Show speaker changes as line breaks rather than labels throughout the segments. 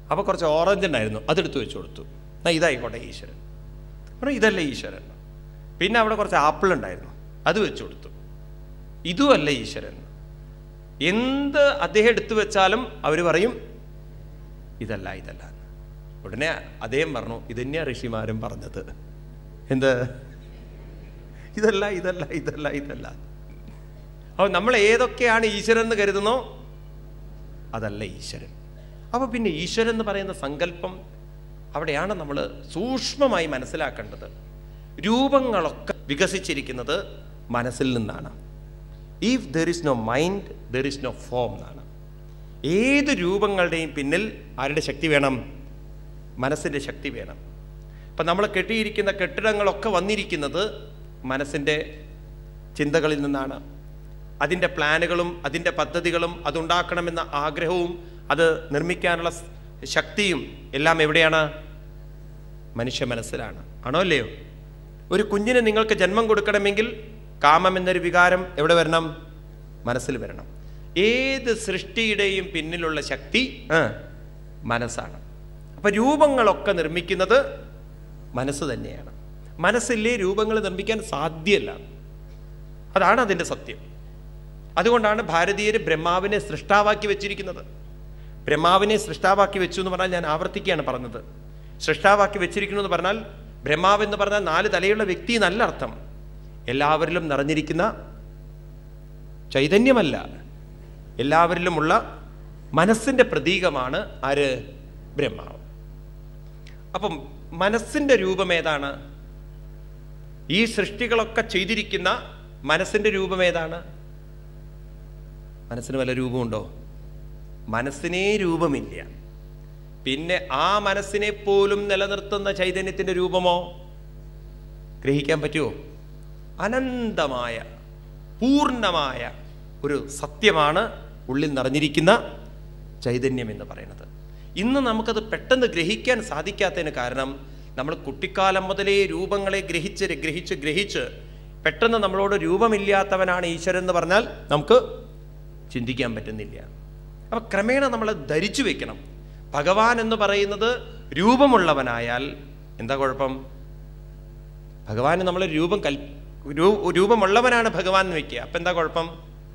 അപ്പോൾ കുറച്ച് ഓറഞ്ച് ഉണ്ടായിരുന്നു അതെടുത്ത് വെച്ച് കൊടുത്തു എന്നാ ഇതായിക്കോട്ടെ ഈശ്വരൻ പറഞ്ഞു ഇതല്ല ഈശ്വരൻ പിന്നെ അവിടെ കുറച്ച് ആപ്പിൾ ഉണ്ടായിരുന്നു അത് വെച്ച് കൊടുത്തു ഇതുമല്ല ഈശ്വരൻ എന്ത് അദ്ദേഹം എടുത്തു വെച്ചാലും അവർ പറയും ഇതല്ല ഇതല്ല എന്ന്. ഉടനെ അദ്ദേഹം പറഞ്ഞു ഇതന്നെയാ ഋഷിമാരും പറഞ്ഞത് എന്ത് ഇതല്ല ഇതല്ല ഇതല്ല ഇതല്ല അപ്പോൾ നമ്മൾ ഏതൊക്കെയാണ് ഈശ്വരൻ എന്ന് കരുതുന്നോ അതല്ല ഈശ്വരൻ അപ്പോൾ പിന്നെ ഈശ്വരൻ എന്ന് പറയുന്ന സങ്കല്പം അവിടെയാണ് നമ്മൾ സൂക്ഷ്മമായി മനസ്സിലാക്കേണ്ടത് രൂപങ്ങളൊക്കെ വികസിച്ചിരിക്കുന്നത് മനസ്സിൽ നിന്നാണ് if there is no mind there is no form എന്നാണ് ഏത് രൂപങ്ങളുടെയും പിന്നിൽ ആരുടെ ശക്തി വേണം മനസ്സിൻ്റെ ശക്തി വേണം ഇപ്പം നമ്മൾ കെട്ടിയിരിക്കുന്ന കെട്ടിടങ്ങളൊക്കെ വന്നിരിക്കുന്നത് മനസ്സിൻ്റെ ചിന്തകളിൽ നിന്നാണ് അതിൻ്റെ പ്ലാനുകളും അതിൻ്റെ പദ്ധതികളും അതുണ്ടാക്കണമെന്ന ആഗ്രഹവും അത് നിർമ്മിക്കാനുള്ള സ് ശക്തിയും എല്ലാം എവിടെയാണ് മനുഷ്യ മനസ്സിലാണ് ആണോ അല്ലയോ ഒരു കുഞ്ഞിന് നിങ്ങൾക്ക് ജന്മം കൊടുക്കണമെങ്കിൽ കാമം എന്നൊരു വികാരം എവിടെ വരണം മനസ്സിൽ വരണം ഏത് സൃഷ്ടിയുടെയും പിന്നിലുള്ള ശക്തി ആ, മനസ്സാണ് അപ്പൊ രൂപങ്ങളൊക്കെ നിർമ്മിക്കുന്നത് മനസ്സ് തന്നെയാണ് മനസ്സില്ലേ രൂപങ്ങൾ നിർമ്മിക്കാൻ സാധ്യമല്ല അതാണ് അതിൻ്റെ സത്യം അതുകൊണ്ടാണ് ഭാരതീയർ ബ്രഹ്മാവിനെ സൃഷ്ടാവാക്കി വെച്ചിരിക്കുന്നത് ബ്രഹ്മാവിനെ സൃഷ്ടാവാക്കി വെച്ചു എന്ന് പറഞ്ഞാൽ ഞാൻ ആവർത്തിക്കുകയാണ് പറഞ്ഞത് സൃഷ്ടാവാക്കി വെച്ചിരിക്കുന്നു എന്ന് പറഞ്ഞാൽ ബ്രഹ്മാവ് എന്ന് പറഞ്ഞാൽ നാല് തലയുള്ള വ്യക്തി എന്നല്ല അർത്ഥം എല്ലാവരിലും നിറഞ്ഞിരിക്കുന്ന ചൈതന്യമല്ല എല്ലാവരിലുമുള്ള മനസ്സിന്റെ പ്രതീകമാണ് ആര് ബ്രഹ്മാവ് അപ്പം മനസ്സിന്റെ രൂപം ഏതാണ് ഈ സൃഷ്ടികളൊക്കെ ചെയ്തിരിക്കുന്ന മനസ്സിന്റെ രൂപം ഏതാണ് മനസ്സിന് വല്ല രൂപമുണ്ടോ മനസ്സിനേ രൂപമില്ല പിന്നെ ആ മനസ്സിനെ പോലും നിലനിർത്തുന്ന ചൈതന്യത്തിന്റെ രൂപമോ ഗ്രഹിക്കാൻ പറ്റുമോ അനന്തമായ പൂർണ്ണമായ ഒരു സത്യമാണ് ഉള്ളിൽ നിറഞ്ഞിരിക്കുന്ന ചൈതന്യം എന്ന് പറയുന്നത് ഇന്ന് നമുക്കത് പെട്ടെന്ന് ഗ്രഹിക്കാൻ സാധിക്കാത്തതിന് കാരണം നമ്മൾ കുട്ടിക്കാലം മുതലേ രൂപങ്ങളെ ഗ്രഹിച്ച് ഗ്രഹിച്ച് ഗ്രഹിച്ച് പെട്ടെന്ന് നമ്മളോട് രൂപമില്ലാത്തവനാണ് ഈശ്വരൻ എന്ന് പറഞ്ഞാൽ നമുക്ക് ചിന്തിക്കാൻ പറ്റുന്നില്ല അപ്പൊ ക്രമേണ നമ്മൾ ധരിച്ചു വെക്കണം ഭഗവാൻ എന്ന് പറയുന്നത് രൂപമുള്ളവനായാൽ എന്താ കുഴപ്പം ഭഗവാന് നമ്മൾ രൂപം കൽ രൂ- രൂപമുള്ളവനാണ് ഭഗവാൻ എന്ന് വെക്കുക അപ്പൊ എന്താ കുഴപ്പം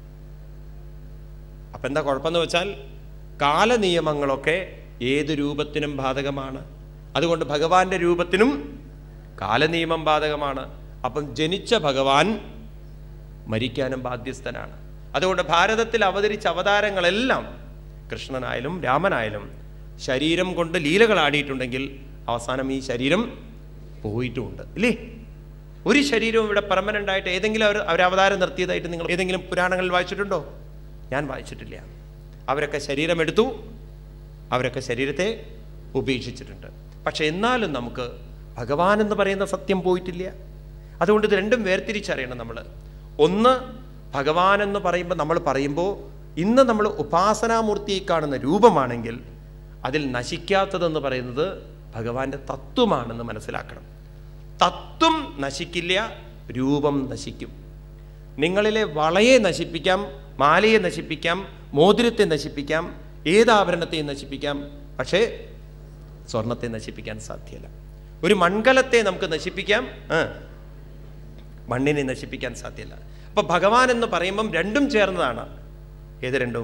അപ്പൊ എന്താ കുഴപ്പമെന്ന് വെച്ചാൽ കാലനിയമങ്ങളൊക്കെ ഏത് രൂപത്തിനും ബാധകമാണ് അതുകൊണ്ട് ഭഗവാന്റെ രൂപത്തിനും കാലനിയമം ബാധകമാണ് അപ്പം ജനിച്ച ഭഗവാൻ മരിക്കാനും ബാധ്യസ്ഥനാണ് അതുകൊണ്ട് ഭാരതത്തിൽ അവതരിച്ച അവതാരങ്ങളെല്ലാം കൃഷ്ണനായാലും രാമനായാലും ശരീരം കൊണ്ട് ലീലകൾ ആടിയിട്ടുണ്ടെങ്കിൽ അവസാനം ഈ ശരീരം പോയിട്ടുമുണ്ട് ഇല്ലേ ഒരു ശരീരവും ഇവിടെ പെർമനന്റ് ആയിട്ട് ഏതെങ്കിലും അവർ അവർ അവതാരം നിർത്തിയതായിട്ട് നിങ്ങൾ ഏതെങ്കിലും പുരാണങ്ങളിൽ വായിച്ചിട്ടുണ്ടോ ഞാൻ വായിച്ചിട്ടില്ല അവരൊക്കെ ശരീരം എടുത്തു അവരൊക്കെ ശരീരത്തെ ഉപേക്ഷിച്ചിട്ടുണ്ട് പക്ഷെ എന്നാലും നമുക്ക് ഭഗവാൻ എന്ന് പറയുന്ന സത്യം പോയിട്ടില്ല അതുകൊണ്ട് ഇത് രണ്ടും വേർതിരിച്ചറിയണം നമ്മൾ ഒന്ന് ഭഗവാൻ എന്ന് പറയുമ്പോൾ നമ്മൾ പറയുമ്പോൾ ഇന്ന് നമ്മൾ ഉപാസനാമൂർത്തിയെ കാണുന്ന രൂപമാണെങ്കിൽ അതിൽ നശിക്കാത്തതെന്ന് പറയുന്നത് ഭഗവാന്റെ തത്വമാണെന്ന് മനസ്സിലാക്കണം തത്വം നശിക്കില്ല രൂപം നശിക്കും നിങ്ങളിലെ വളയെ നശിപ്പിക്കാം മാലയെ നശിപ്പിക്കാം മോതിരത്തെ നശിപ്പിക്കാം ഏത് ആഭരണത്തെയും നശിപ്പിക്കാം പക്ഷേ സ്വർണത്തെ നശിപ്പിക്കാൻ സാധ്യമല്ല ഒരു മൺകലത്തെ നമുക്ക് നശിപ്പിക്കാം ആ, മണ്ണിനെ നശിപ്പിക്കാൻ സാധ്യമല്ല അപ്പൊ ഭഗവാൻ എന്ന് പറയുമ്പം രണ്ടും ചേർന്നതാണ് ഏത് രണ്ടും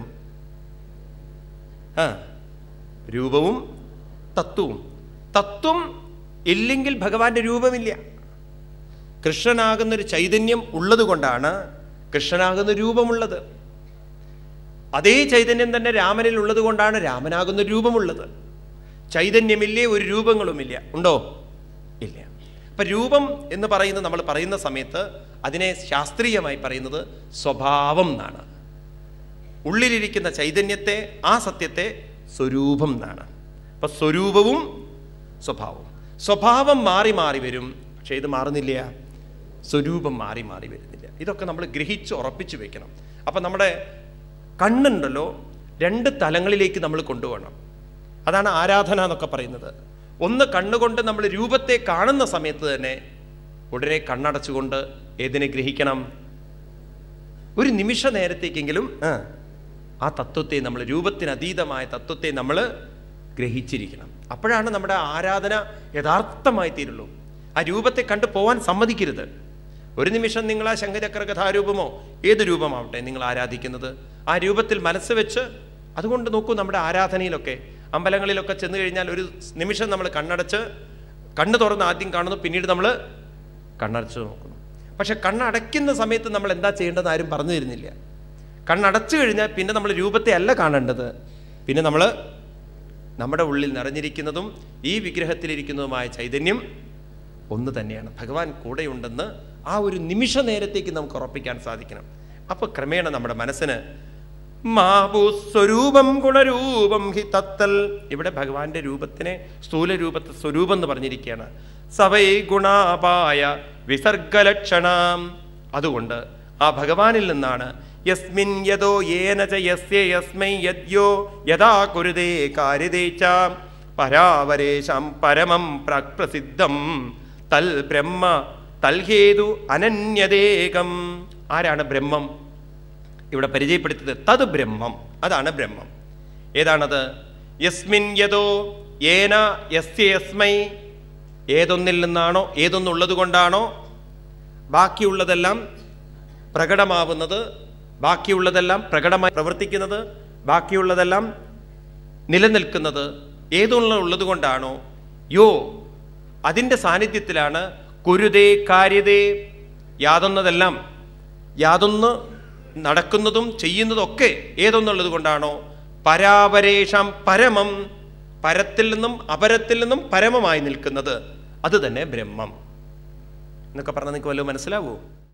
ആ രൂപവും തത്വവും തത്വം ഇല്ലെങ്കിൽ ഭഗവാന്റെ രൂപമില്ല കൃഷ്ണനാകുന്നൊരു ചൈതന്യം ഉള്ളത് കൊണ്ടാണ് കൃഷ്ണനാകുന്ന രൂപമുള്ളത് അതേ ചൈതന്യം തന്നെ രാമനിൽ ഉള്ളത് കൊണ്ടാണ് രാമനാകുന്ന രൂപമുള്ളത് ചൈതന്യമില്ലേ ഒരു രൂപങ്ങളുമില്ല ഉണ്ടോ ഇല്ല അപ്പൊ രൂപം എന്ന് പറയുന്നത് നമ്മൾ പറയുന്ന സമയത്ത് അതിനെ ശാസ്ത്രീയമായി പറയുന്നത് സ്വഭാവം എന്നാണ് ഉള്ളിലിരിക്കുന്ന ചൈതന്യത്തെ ആ സത്യത്തെ സ്വരൂപം എന്നാണ് അപ്പൊ സ്വരൂപവും സ്വഭാവവും സ്വഭാവം മാറി മാറി വരും പക്ഷെ ഇത് മാറുന്നില്ല സ്വരൂപം മാറി മാറി വരുന്നില്ല ഇതൊക്കെ നമ്മൾ ഗ്രഹിച്ച് ഉറപ്പിച്ചു വെക്കണം അപ്പൊ നമ്മുടെ കണ്ണുണ്ടല്ലോ രണ്ട് തലങ്ങളിലേക്ക് നമ്മൾ കൊണ്ടുപോകണം അതാണ് ആരാധന എന്നൊക്കെ പറയുന്നത് ഒന്ന് കണ്ണുകൊണ്ട് നമ്മൾ രൂപത്തെ കാണുന്ന സമയത്ത് തന്നെ ഉടനെ കണ്ണടച്ചുകൊണ്ട് ഏതിനെ ഗ്രഹിക്കണം ഒരു നിമിഷ നേരത്തേക്കെങ്കിലും ആ, ആ തത്വത്തെ നമ്മൾ രൂപത്തിന് അതീതമായ തത്വത്തെ നമ്മൾ ഗ്രഹിച്ചിരിക്കണം അപ്പോഴാണ് നമ്മുടെ ആരാധന യഥാർത്ഥമായി തീരുള്ളൂ ആ രൂപത്തെ കണ്ടു പോവാൻ സമ്മതിക്കരുത് ഒരു നിമിഷം നിങ്ങൾ ആ ശംഖചക്ര കഥാരൂപമോ ഏത് രൂപമാവട്ടെ നിങ്ങൾ ആരാധിക്കുന്നത് ആ രൂപത്തിൽ മനസ്സ് വെച്ച് അതുകൊണ്ട് നോക്കൂ നമ്മുടെ ആരാധനയിലൊക്കെ അമ്പലങ്ങളിലൊക്കെ ചെന്ന് കഴിഞ്ഞാൽ ഒരു നിമിഷം നമ്മൾ കണ്ണടച്ച് കണ്ണ് തുറന്ന് ആദ്യം കാണുന്നു പിന്നീട് നമ്മൾ കണ്ണടച്ച് നോക്കുന്നു പക്ഷെ കണ്ണടയ്ക്കുന്ന സമയത്ത് നമ്മൾ എന്താ ചെയ്യേണ്ടതെന്ന് ആരും പറഞ്ഞു തരുന്നില്ല കണ്ണടച്ചു കഴിഞ്ഞാൽ പിന്നെ നമ്മൾ രൂപത്തെ അല്ല കാണേണ്ടത് പിന്നെ നമ്മൾ നമ്മുടെ ഉള്ളിൽ നിറഞ്ഞിരിക്കുന്നതും ഈ വിഗ്രഹത്തിലിരിക്കുന്നതുമായ ചൈതന്യം ഒന്ന് തന്നെയാണ് ഭഗവാൻ കൂടെയുണ്ടെന്ന് ആ ഒരു നിമിഷ നേരത്തേക്ക് നമുക്ക് ഉറപ്പിക്കാൻ സാധിക്കണം അപ്പൊ ക്രമേണ നമ്മുടെ മനസ്സിന് മാഭൂ സ്വരൂപം ഗുണരൂപം ഹി തത്തൽ ഇവിടെ ഭഗവാന്റെ രൂപത്തിനെ സ്ഥൂല രൂപത്തെ സ്വരൂപം എന്ന് പറഞ്ഞിരിക്കുകയാണ് സവൈ ഗുണാപായ വിസർഗലക്ഷണാം അതുകൊണ്ട് ആ ഭഗവാനിൽ നിന്നാണ് യസ്മിൻ യദോ യേന ച യസ്യ യസ്മൈ യദ്യോ യഥാ കുരുതേ കാര്യതേ ച പരാവരേശം പരമം പ്രസിദ്ധം തൽ ബ്രഹ്മ തൽഹേതു അനന്യതേകം ആരാണ് ബ്രഹ്മം ഇവിടെ പരിചയപ്പെടുത്തിയത് തത് ബ്രഹ്മം അതാണ് ബ്രഹ്മം ഏതാണത് യസ്മിൻ യതോ ഏന യസ്യ യസ്മൈ ഏതൊന്നിൽ നിന്നാണോ ഏതൊന്നുള്ളത് കൊണ്ടാണോ ബാക്കിയുള്ളതെല്ലാം പ്രകടമാവുന്നത് ബാക്കിയുള്ളതെല്ലാം പ്രകടമായി പ്രവർത്തിക്കുന്നത് ബാക്കിയുള്ളതെല്ലാം നിലനിൽക്കുന്നത് ഏതൊള്ള ഉള്ളത് കൊണ്ടാണോ യോ അതിൻ്റെ സാന്നിധ്യത്തിലാണ് കുരുതേ കാര്യതേ യാതൊന്നതെല്ലാം യാതൊന്ന് നടക്കുന്നതും ചെയ്യുന്നതൊക്കെ ഏതൊന്നുള്ളത് കൊണ്ടാണോ പരാപരേഷം പരമം പരത്തിൽ നിന്നും അപരത്തിൽ നിന്നും പരമമായി നിൽക്കുന്നത് അത് തന്നെ ബ്രഹ്മം എന്നൊക്കെ പറഞ്ഞാൽ നിങ്ങൾക്ക് വല്ലതും മനസ്സിലാവുമോ